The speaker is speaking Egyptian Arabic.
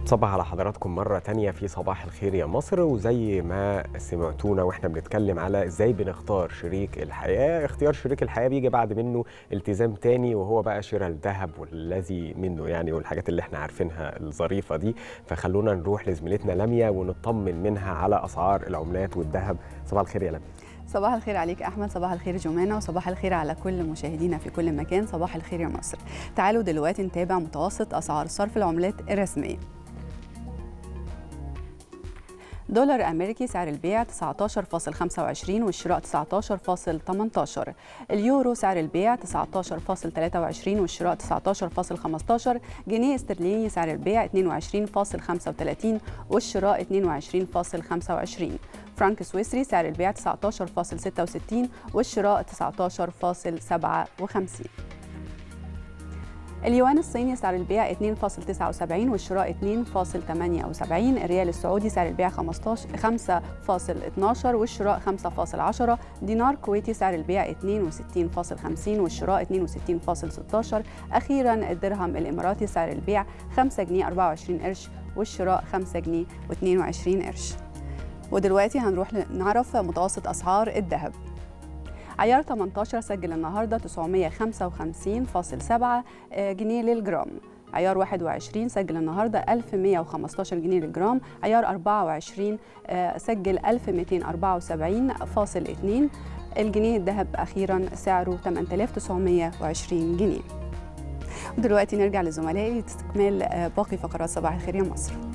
صباح على حضراتكم مرة تانية في صباح الخير يا مصر وزي ما سمعتونا واحنا بنتكلم على ازاي بنختار شريك الحياة اختيار شريك الحياة بيجي بعد منه التزام تاني وهو بقى شراء الذهب والذي منه يعني والحاجات اللي احنا عارفينها الظريفة دي فخلونا نروح لزميلتنا لميا ونطمن منها على أسعار العملات والذهب صباح الخير يا لميا صباح الخير عليك احمد صباح الخير جمانه وصباح الخير على كل مشاهدينا في كل مكان صباح الخير يا مصر تعالوا دلوقتي نتابع متوسط اسعار صرف العملات الرسميه دولار امريكي سعر البيع 19.25 والشراء 19.18 اليورو سعر البيع 19.23 والشراء 19.15 جنيه استرليني سعر البيع 22.35 والشراء 22.25 فرانك سويسري سعر البيع 19.66 والشراء 19.57 اليوان الصيني سعر البيع 2.79 والشراء 2.78 الريال السعودي سعر البيع 15 5.12 والشراء 5.10 دينار كويتي سعر البيع 62.50 والشراء 62.16 أخيرا الدرهم الإماراتي سعر البيع 5 جنيه 24 قرش والشراء 5 جنيه و22 قرش ودلوقتي هنروح نعرف متوسط أسعار الذهب عيار 18 سجل النهارده 955.7 جنيه للجرام عيار 21 سجل النهارده 1115 جنيه للجرام عيار 24 سجل 1274.2 الجنيه الذهب اخيرا سعره 8920 جنيه ودلوقتي نرجع لزملائي لاستكمال باقي فقرات صباح الخير يا مصر